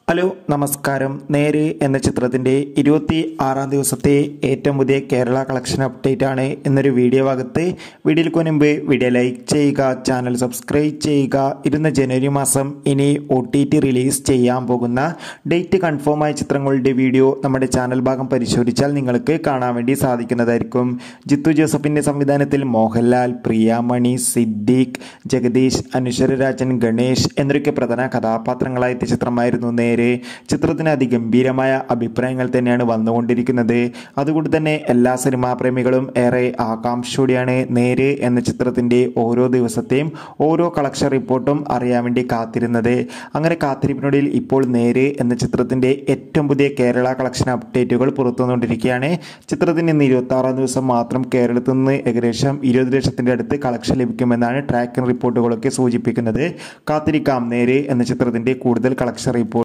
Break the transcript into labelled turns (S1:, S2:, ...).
S1: hello നമസ്കാരം നേര് എന്ന ചിത്രത്തിന്റെ ഇരുപത്തി ആറാം ദിവസത്തെ ഏറ്റവും പുതിയ കേരള കളക്ഷൻ അപ്ഡേറ്റ് ആണ് എന്നൊരു വീഡിയോ ഭാഗത്ത് വീഡിയോയ്ക്ക് മുൻപ് വീഡിയോ ലൈക്ക് ചെയ്യുക ചാനൽ സബ്സ്ക്രൈബ് ചെയ്യുക ഇരുന്ന ജനുവരി മാസം ഇനി ഒ ടി ടി റിലീസ് ചെയ്യാൻ പോകുന്ന ഡേറ്റ് കൺഫേം ആയ ചിത്രങ്ങളുടെ വീഡിയോ നമ്മുടെ ചാനൽ ഭാഗം പരിശോധിച്ചാൽ നിങ്ങൾക്ക് കാണാൻ വേണ്ടി സാധിക്കുന്നതായിരിക്കും ജിത്തു ജോസഫിന്റെ സംവിധാനത്തിൽ മോഹൻലാൽ പ്രിയാമണി സിദ്ദീഖ് ജഗദീഷ് അനുശ്വരരാജൻ ഗണേഷ് എന്നൊക്കെ പ്രധാന കഥാപാത്രങ്ങളായ എത്തിയ ചിത്രമായിരുന്നു നേരെ ചിത്രത്തിന് അതിഗംഭീരമായ അഭിപ്രായങ്ങൾ തന്നെയാണ് വന്നുകൊണ്ടിരിക്കുന്നത് അതുകൊണ്ട് തന്നെ എല്ലാ സിനിമാ പ്രേമികളും ഏറെ ആകാംക്ഷയോടെയാണ് നേര് എന്ന ചിത്രത്തിന്റെ ഓരോ ദിവസത്തെയും ഓരോ കളക്ഷൻ റിപ്പോർട്ടും അറിയാൻ വേണ്ടി കാത്തിരുന്നത് അങ്ങനെ കാത്തിരിപ്പിനൊടിയിൽ ഇപ്പോൾ നേര് എന്ന ചിത്രത്തിന്റെ ഏറ്റവും പുതിയ കേരള കളക്ഷൻ അപ്ഡേറ്റുകൾ പുറത്തു വന്നുകൊണ്ടിരിക്കുകയാണ് ചിത്രത്തിന് ഇന്ന് ഇരുപത്തി ആറാം ദിവസം മാത്രം കേരളത്തിൽ നിന്ന് ഏകദേശം ഇരുപത് ലക്ഷത്തിന്റെ അടുത്ത് കളക്ഷൻ ലഭിക്കുമെന്നാണ് ട്രാക്കിംഗ് റിപ്പോർട്ടുകളൊക്കെ സൂചിപ്പിക്കുന്നത് കാത്തിരിക്കാം നേര് എന്ന ചിത്രത്തിന്റെ കൂടുതൽ കളക്ഷൻ റിപ്പോർട്ട്